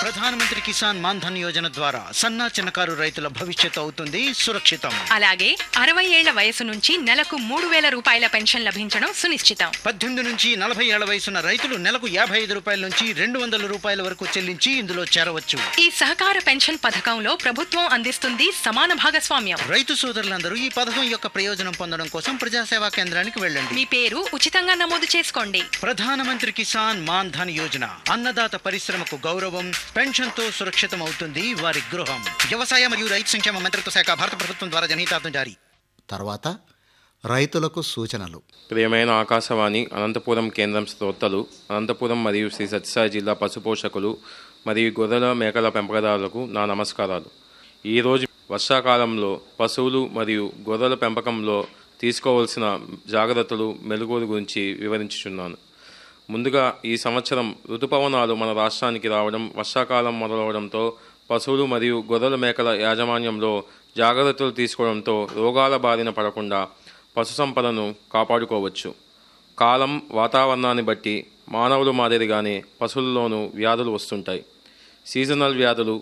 ప్రధానమంత్రి కిసాన్ మాన్ ధన్ యోజన ద్వారా సన్నా చిన్నకారు రైతుల భవిష్యత్తు అవుతుంది సురక్షితం అలాగే అరవై ఏళ్ల వయసు నుంచి నెలకు మూడు వేల రూపాయల పెన్షన్ లభించడం సునిశ్చితం పద్దెనిమిది నుంచి నలభై ఏళ్ల వయసున్న రైతులు నెలకు యాభై ఐదు రూపాయల నుంచి రెండు వందల రూపాయల వరకు చెల్లించి ఇందులో చేరవచ్చు ఈ సహకార పెన్షన్ పథకంలో ప్రభుత్వం అందిస్తుంది సమాన భాగస్వామ్యం రైతు సోదరులందరూ ఈ పథకం యొక్క ప్రయోజనం పొందడం కోసం ప్రజాసేవా కేంద్రానికి వెళ్ళండి మీ పేరు ఉచితంగా నమోదు చేసుకోండి ప్రధానమంత్రి కిసాన్ మాన్ ధన్ యోజన అన్నదాత పరిశ్రమకు గౌరవం పెన్షన్ తో సురక్షితం అవుతుంది వారి గృహం వ్యవసాయ మరియు రైతు సంక్షేమ మంత్రిత్వ శాఖ భారత ప్రభుత్వం ద్వారా జనహితార్థం జారీ తర్వాత రైతులకు సూచనలు ప్రియమైన ఆకాశవాణి అనంతపురం కేంద్రం శ్రోతలు అనంతపురం మరియు శ్రీ సత్యసాయి జిల్లా పశుపోషకులు మరియు గొర్రెల మేకల పెంపకదారులకు నా నమస్కారాలు ఈరోజు వర్షాకాలంలో పశువులు మరియు గొర్రెల పెంపకంలో తీసుకోవాల్సిన జాగ్రత్తలు మెలుగుల గురించి వివరించుచున్నాను ముందుగా ఈ సంవత్సరం ఋతుపవనాలు మన రాష్ట్రానికి రావడం వర్షాకాలం మొదలవడంతో పశువులు మరియు గొర్రెల మేకల యాజమాన్యంలో జాగ్రత్తలు తీసుకోవడంతో రోగాల బారిన పడకుండా పశు సంపదను కాపాడుకోవచ్చు కాలం వాతావరణాన్ని బట్టి మానవులు మాదిరిగానే పశువుల్లోనూ వ్యాధులు వస్తుంటాయి సీజనల్ వ్యాధులు